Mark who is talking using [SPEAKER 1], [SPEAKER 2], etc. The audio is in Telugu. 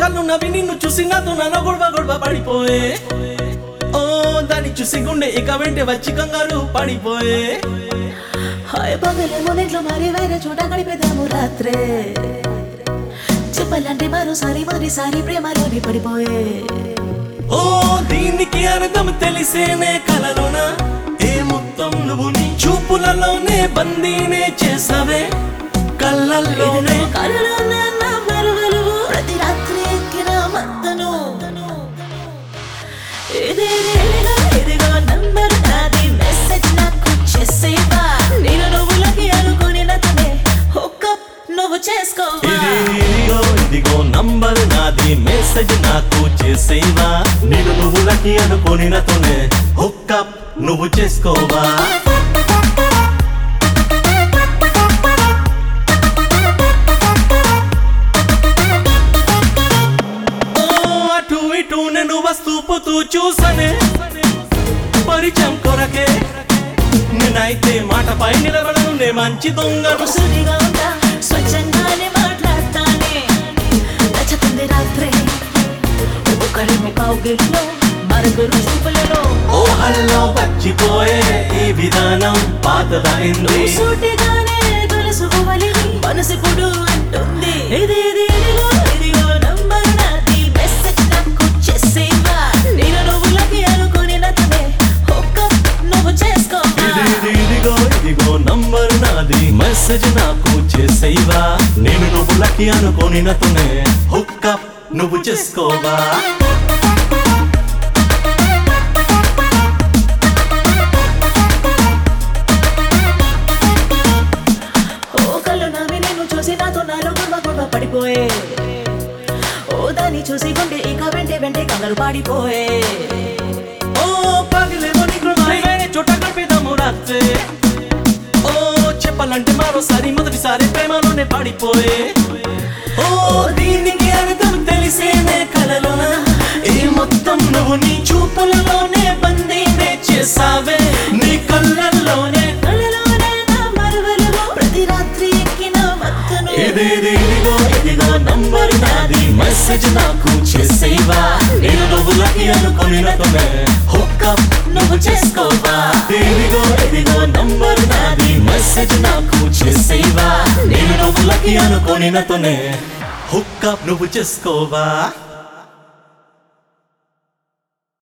[SPEAKER 1] కళ్ళు నవ్వి నిన్ను చూసి నాతో నన్న గొడవ గొడవ పడిపోయే ఓ దాన్ని చూసి గుండె ఇక వెంటే వచ్చి కంగారు పడిపోయే
[SPEAKER 2] హాయ్ పగలే మొదట్లో మరి వేరే చోట గడిపేదాము రాత్రే చెప్పాలంటే మరోసారి మరోసారి ప్రేమలోని పడిపోయే
[SPEAKER 1] ఓ దీనికి అర్థం తెలిసేనే కలలోన ఏ మొత్తం నువ్వు నీ చూపులలోనే బందీనే చేసావే కళ్ళల్లోనే
[SPEAKER 2] కలలోనే నా మెరుగలు ప్రతి రాత్రి ఎక్కిన మత్తను ఇదే ఇదిగో ఇదిగో నంబర్ నాది మెసేజ్ నాకు చేసేవా నేను నువ్వులకి అనుకుని నతనే హుక్అప్ నువ్వు చేసుకోవా
[SPEAKER 1] ఇది ఇదిగో ఇదిగో నంబర్ నాది మెసేజ్ నాకు చేసేవా నేను నువ్వు లకి అనుకోనినతోనే హుక్అప్ నువ్వు చేసుకోవా ఓ, అటు ఇటు నేను వస్తూ పోతూ చూసనే పరిచయం కొరకే నేనైతే మాటపై నిలబడను నే మంచి దొంగను
[SPEAKER 2] సుడిగా ఉంటా స్వచ్ఛంగానే మాట్లాడతానే నచ్చుతుంది రాత్రే ఒకడేమో కౌగిట్లో మరుగురు చూపులలో
[SPEAKER 1] ఊహల్లో వచ్చిపోయే ఈ విధానం పాతదైంది
[SPEAKER 2] నువ్వు సూటిగానే తెలుసుకోవాలి మనసిప్పుడు అంటుంది ఇది ఇది ఇదిగో ఇదిగో నంబర్ నాది మెసేజ్ నాకు చేసేవా నేను నువ్వులకి అనుకుని నచ్చనే ఒక్క నువ్వు చేసుకోవా
[SPEAKER 1] ఇది ఇది ఇదిగో ఇదిగో నంబర్ నాది మెసేజ్ నాకు చేసేవా నేను నువ్వు లకి అనుకోని నతనే హుక్అప్ నువ్వు చేసుకోవా
[SPEAKER 2] ఓ కళ్ళు నవ్వి నేను చూసి నాతో నాలో గొడవ గొడవ పడిపోయే ఓ దాన్ని చూసి గుండె ఇక వెంటే వెంటే కంగారు పాడిపోయే
[SPEAKER 1] ఓ పగిలేమో నీకు వేరే చోట గడిపేదాము రాత్రే ఓ చెప్పాలంటే మరోసారి మొదటిసారి ప్రేమలోనే పడిపోయే ఓ దీనికి అర్థం తెలిసేనే కలలోన ఈ మొత్తం నువ్వు నీ చూపులలోనే బందీనే చేసావే నీ కళ్ళల్లోనే
[SPEAKER 2] కళ్ళలోనే నా మరువలు ప్రతి రాత్రి ఎక్కిన మత్తును
[SPEAKER 1] ఇది ఇది ఇదిగో ఇదిగో నంబర్ నాది మెసేజ్ నాకు చేసేవా నేను నువ్వు లకి అనుకునినతోనే హుక్అప్ నువ్వు చేసుకోవా ఇదిగో ఇదిగో నంబర్ నాది మెసేజ్ నాకు చేసేవా నేను నువ్వు లకి అనుకునినతోనే హుక్అప్ నువ్వు చేసుకోవా